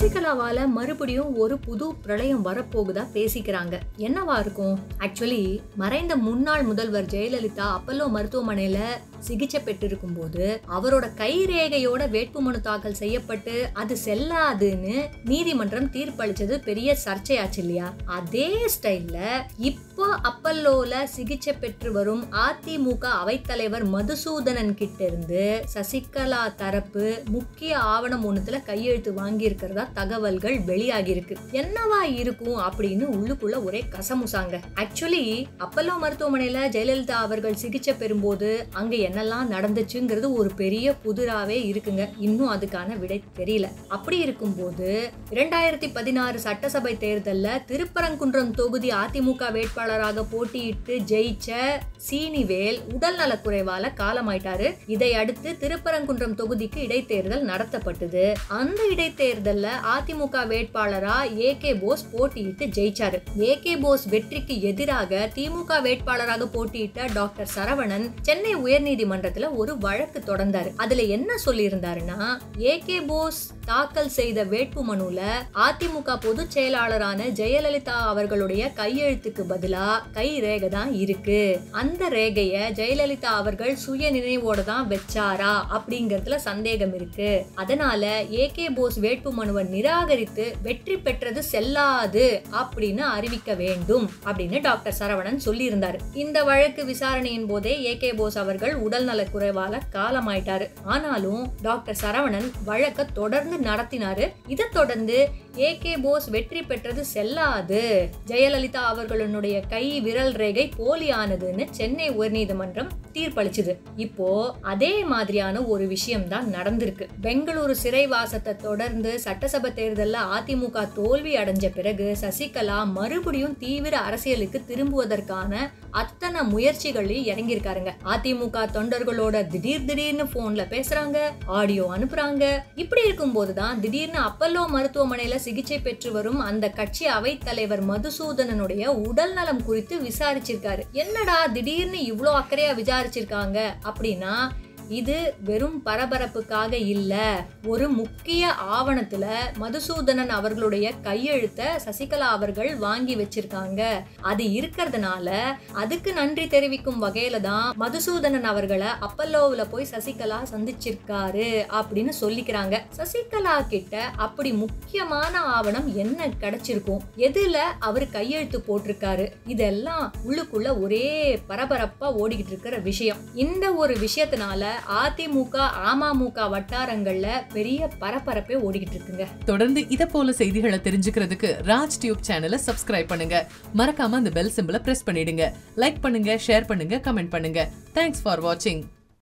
சசிகலாவால மறுபடியும் ஒரு புது பிரளயம் வரப்போகுதா பேசிக்கிறாங்க என்னவா இருக்கும் ஆக்சுவலி மறைந்த முன்னாள் முதல்வர் ஜெயலலிதா அப்பல்லோ மருத்துவமனையில சிகிச்சை பெற்றிருக்கும் போது அவரோட கை ரேகையோட வேட்புமனு தாக்கல் செய்யப்பட்டு அது செல்லாதுன்னு நீதிமன்றம் தீர்ப்பளிச்சது பெரிய சர்ச்சையாச்சு இல்லையா அதே ஸ்டைல்ல இப்போ அப்பல்லோல சிகிச்சை பெற்று வரும் அதிமுக அவைத்தலைவர் மதுசூதனன் கிட்ட இருந்து சசிகலா தரப்பு முக்கிய ஆவணம் ஒண்ணுத்துல கையெழுத்து வாங்கி இருக்கிறதா தகவல்கள் வெளியாகி இருக்கு என்னவா இருக்கும் அப்படின்னு உள்ளுக்குள்ள ஒரே கசமுசாங்க ஆக்சுவலி அப்பல்லோ மருத்துவமனையில ஜெயலலிதா அவர்கள் சிகிச்சை பெறும்போது அங்க என்னெல்லாம் நடந்துச்சுங்கிறது ஒரு பெரிய புதிராவே இருக்குங்க இன்னும் அதுக்கான விடை தெரியல அப்படி இருக்கும்போது இரண்டாயிரத்தி பதினாறு சட்டசபை தேர்தல்ல திருப்பரங்குன்றம் தொகுதி அதிமுக வேட்பாளராக போட்டியிட்டு ஜெயிச்ச சீனிவேல் உடல் நலக்குறைவால காலமாயிட்டாரு இதை அடுத்து திருப்பரங்குன்றம் தொகுதிக்கு இடைத்தேர்தல் நடத்தப்பட்டது அந்த இடைத்தேர்தல்ல அதிமுக வேட்பாளரா ஏ கே போஸ் போட்டியிட்டு ஜெயிச்சாரு ஏ கே போஸ் வெற்றிக்கு எதிராக திமுக வேட்பாளராக போட்டியிட்ட டாக்டர் சரவணன் சென்னை உயர்நீதிமன்றத்துல ஒரு வழக்கு தொடர்ந்தாரு அதுல என்ன சொல்லியிருந்தாருன்னா ஏ கே போஸ் தாக்கல் செய்த வேட்புமனுல அதிமுக பொதுச் செயலாளரான ஜெயலலிதா அவர்களுடைய கையெழுத்துக்கு பதிலா கை ரேகை தான் இருக்கு அந்த ரேகைய ஜெயலலிதா அவர்கள் சுய நினைவோட தான் வச்சாரா அப்படிங்கறதுல சந்தேகம் இருக்கு அதனால ஏ கே போஸ் வேட்புமனுவை நிராகரித்து வெற்றி பெற்றது செல்லாது அப்படின்னு அறிவிக்க வேண்டும் அப்படின்னு டாக்டர் சரவணன் சொல்லியிருந்தாரு இந்த வழக்கு விசாரணையின் போதே ஏ கே போஸ் அவர்கள் உடல்நலக் குறைவால காலமாயிட்டாரு ஆனாலும் டாக்டர் சரவணன் வழக்க தொடர்ந்து நடத்தினாரு இதை தொடர்ந்து ஏ கே போஸ் வெற்றி பெற்றது செல்லாது ஜெயலலிதா அவர்களுடைய கை விரல் ரேகை போலியானதுன்னு சென்னை உயர்நீதிமன்றம் தீர்ப்பளிச்சுது இப்போ அதே மாதிரியான ஒரு விஷயம் தான் நடந்திருக்கு பெங்களூரு சிறைவாசத்தை தொடர்ந்து சட்டசபை தேர்தல்ல அதிமுக தோல்வி அடைஞ்ச பிறகு சசிகலா மறுபடியும் தீவிர அரசியலுக்கு திரும்புவதற்கான அத்தனை முயற்சிகளையும் இறங்கியிருக்காருங்க அதிமுக தொண்டர்களோட திடீர் திடீர்னு போன்ல பேசுறாங்க ஆடியோ அனுப்புறாங்க இப்படி இருக்கும்போதுதான் திடீர்னு அப்பல்லோ மருத்துவமனையில சிகிச்சை பெற்று வரும் அந்த கட்சி அவைத்தலைவர் மதுசூதனனுடைய உடல் நலம் குறித்து விசாரிச்சிருக்காரு என்னடா திடீர்னு இவ்ளோ அக்கறையா விசாரிச்சிருக்காங்க அப்படின்னா இது வெறும் பரபரப்புக்காக இல்ல ஒரு முக்கிய ஆவணத்துல மதுசூதனன் அவர்களுடைய கையெழுத்த சசிகலா அவர்கள் வாங்கி வச்சிருக்காங்க அது இருக்கிறதுனால அதுக்கு நன்றி தெரிவிக்கும் வகையில தான் மதுசூதனன் அவர்களை அப்பல்லோவுல போய் சசிகலா சந்திச்சிருக்காரு அப்படின்னு சொல்லிக்கிறாங்க சசிகலா கிட்ட அப்படி முக்கியமான ஆவணம் என்ன கிடைச்சிருக்கும் எதுல அவர் கையெழுத்து போட்டிருக்காரு இதெல்லாம் உள்ளுக்குள்ள ஒரே பரபரப்பா ஓடிக்கிட்டு இருக்கிற விஷயம் இந்த ஒரு விஷயத்தினால அதிமுக அமமுக வட்டாரங்கள்ல பெரிய பரபரப்பே ஓடிக்கிட்டு இருக்குங்க தொடர்ந்து இத போல செய்திகளை தெரிஞ்சுக்கிறதுக்கு ராஜ் டியூப் சேனலை சப்ஸ்கிரைப் பண்ணுங்க மறக்காம அந்த பெல் சிம்பிளை பிரஸ் பண்ணிடுங்க லைக் பண்ணுங்க ஷேர் பண்ணுங்க கமெண்ட் பண்ணுங்க தேங்க்ஸ் ஃபார் வாட்சிங்